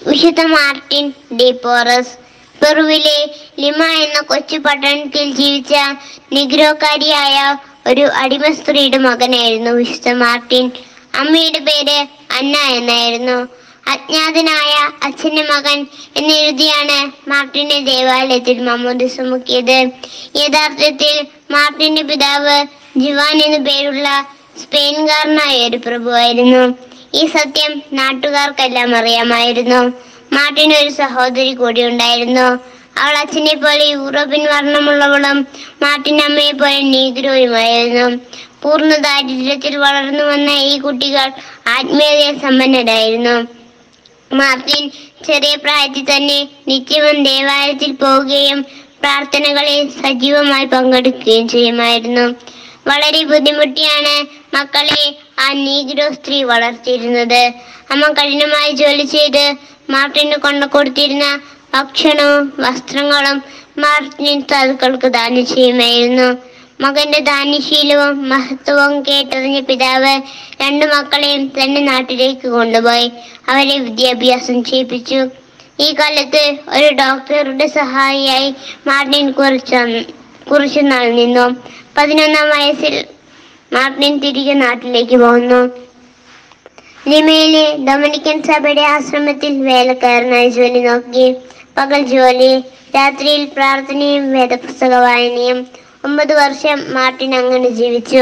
വിശുദ്ധ Martin D porous പെറുവിലെ ലിമ എന്ന കൊച്ചു പട്ടണത്തിൽ ജീവിച്ച നിഗ്രോക്കാരിയായ ഒരു അടിമ സ്ത്രീയുടെ മകനായിരുന്നു വിശുദ്ധ മാർട്ടിൻ അമ്മയുടെ പേര് അന്ന എന്നായിരുന്നു അജ്ഞാതനായ അച്ഛന്റെ മകൻ എന്നെഴുതിയാണ് മാർട്ടിനെ ദേവാലയത്തിൽ മമ്മൂദിസ മുക്കിയത് യഥാർത്ഥത്തിൽ മാർട്ടിന്റെ പിതാവ് ജിവാൻ എന്നു പേരുള്ള സ്പെയിൻകാരനായ ഒരു പ്രഭുവായിരുന്നു ഈ സത്യം നാട്ടുകാർക്കെല്ലാം അറിയാമായിരുന്നു മാർട്ടിന് ഒരു സഹോദരി കൂടി ഉണ്ടായിരുന്നു അവൾ അച്ഛനെ പോലെ യൂറോപ്യൻ വർണ്ണമുള്ളവളും മാർട്ടിൻ അമ്മയെ പോലെ നീഗ്രോയുമായിരുന്നു പൂർണ്ണ ദാരിദ്ര്യത്തിൽ വളർന്നു വന്ന ഈ കുട്ടികൾ ആത്മീയതയിൽ സമ്പന്നരായിരുന്നു മാർട്ടിൻ ചെറിയ പ്രായത്തിൽ തന്നെ നിത്യവും ദേവാലയത്തിൽ പോവുകയും പ്രാർത്ഥനകളിൽ സജീവമായി പങ്കെടുക്കുകയും ചെയ്യുമായിരുന്നു വളരെ ബുദ്ധിമുട്ടിയാണ് മക്കളെ ആ നീഗ്രോ സ്ത്രീ വളർത്തിയിരുന്നത് അമ്മ കഠിനമായി ജോലി ചെയ്ത് മാർട്ടിന് കൊണ്ടു കൊടുത്തിരുന്ന ഭക്ഷണവും വസ്ത്രങ്ങളും മാർട്ടിൻ സാധുക്കൾക്ക് ദാനം ചെയ്യുമായിരുന്നു മകന്റെ ദാനശീലവും മഹത്വവും കേട്ടറിഞ്ഞ പിതാവ് രണ്ടു മക്കളെയും തന്റെ നാട്ടിലേക്ക് കൊണ്ടുപോയി അവരെ വിദ്യാഭ്യാസം ചെയ്യിപ്പിച്ചു ഈ കാലത്ത് ഒരു ഡോക്ടറുടെ സഹായിയായി മാർട്ടിൻ കുറച്ച് കുറച്ചു നാൾ നിന്നു പതിനൊന്നാം വയസ്സിൽ മാർട്ടിൻ തിരികെ നാട്ടിലേക്ക് പോകുന്നു ലിമയിലെ ഡൊമിനിക്കൻ സഭയുടെ ആശ്രമത്തിൽ വേലക്കാരനായി ജോലി നോക്കി പകൽ ജോലി രാത്രിയിൽ പ്രാർത്ഥനയും വേദപുസ്തക വായനയും ഒമ്പത് വർഷം മാർട്ടിൻ അങ്ങനെ ജീവിച്ചു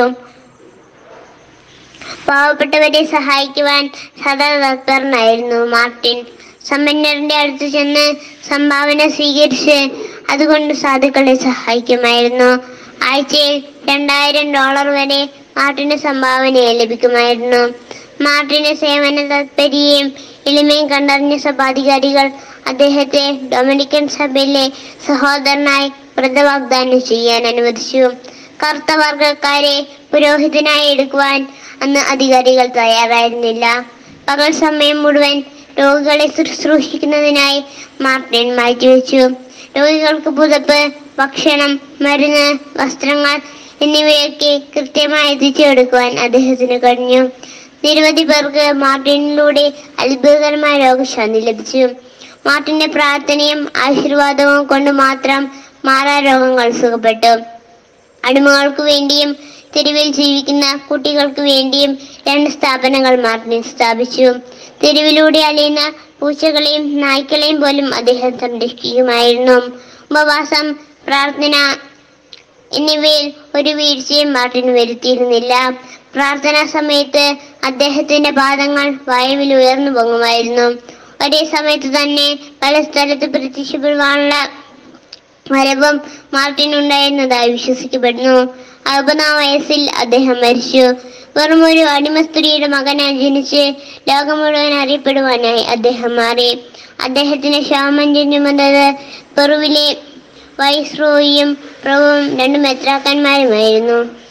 പാവപ്പെട്ടവരെ സഹായിക്കുവാൻ സദാ തത്പരനായിരുന്നു മാർട്ടിൻ സമ്പന്നരുടെ അടുത്ത് ചെന്ന് സംഭാവന സ്വീകരിച്ച് അതുകൊണ്ട് സാധുക്കളെ സഹായിക്കുമായിരുന്നു ആഴ്ചയിൽ രണ്ടായിരം ഡോളർ വരെ മാർട്ടിന് സംഭാവനയായി ലഭിക്കുമായിരുന്നു മാർട്ടിന്റെ സേവന താത്പര്യയും എളിമയും കണ്ടറിഞ്ഞ സഭാധികാരികൾ അദ്ദേഹത്തെ ഡൊമിനിക്കൻ സഭയിലെ സഹോദരനായി വ്രതവാഗ്ദാനം ചെയ്യാൻ അനുവദിച്ചു കറുത്ത വർഗക്കാരെ പുരോഹിതനായി എടുക്കുവാൻ അന്ന് അധികാരികൾ തയ്യാറായിരുന്നില്ല പകൽ സമയം മുഴുവൻ രോഗികളെ ശുശ്രൂഷിക്കുന്നതിനായി മാർട്ടിൻ മാറ്റിവെച്ചു രോഗികൾക്ക് പുതപ്പ് ഭക്ഷണം മരുന്ന് വസ്ത്രങ്ങൾ എന്നിവയൊക്കെ കൃത്യമായി എത്തിച്ചു കൊടുക്കുവാൻ അദ്ദേഹത്തിന് കഴിഞ്ഞു നിരവധി പേർക്ക് മാർട്ടിനിലൂടെ അത്ഭുതകരമായ രോഗശാന്തി ലഭിച്ചു മാർട്ടിന്റെ പ്രാർത്ഥനയും ആശീർവാദവും കൊണ്ട് മാത്രം മാറാ രോഗങ്ങൾ സുഖപ്പെട്ടു അടിമകൾക്ക് വേണ്ടിയും തെരുവിൽ ജീവിക്കുന്ന കുട്ടികൾക്ക് വേണ്ടിയും രണ്ട് സ്ഥാപനങ്ങൾ മാർട്ടിൻ സ്ഥാപിച്ചു തെരുവിലൂടെ അലയുന്ന പൂച്ചകളെയും നായ്ക്കളെയും പോലും അദ്ദേഹം സംരക്ഷിക്കുമായിരുന്നു ഉപവാസം പ്രാർത്ഥന എന്നിവയിൽ ഒരു വീഴ്ചയും മാർട്ടിൻ വരുത്തിയിരുന്നില്ല പ്രാർത്ഥനാ സമയത്ത് അദ്ദേഹത്തിന്റെ പാദങ്ങൾ വായുവിൽ ഉയർന്നു പൊങ്ങുമായിരുന്നു ഒരേ സമയത്ത് തന്നെ പല സ്ഥലത്ത് പ്രത്യക്ഷപ്പെടുവാനുള്ള വരവും മാർട്ടിൻ ഉണ്ടായിരുന്നതായി വിശ്വസിക്കപ്പെടുന്നു അറുപതാം വയസ്സിൽ അദ്ദേഹം മരിച്ചു വെറും ഒരു അടിമ സ്ത്രീയുടെ മകനായി ജനിച്ച് ലോകം മുഴുവൻ അറിയപ്പെടുവാനായി അദ്ദേഹം മാറി അദ്ദേഹത്തിന് ശവമഞ്ചം ചുമന്നത് പെറുവിലെ വൈസ്രോയിയും പ്രഭുവും രണ്ട് മെത്രാക്കന്മാരുമായിരുന്നു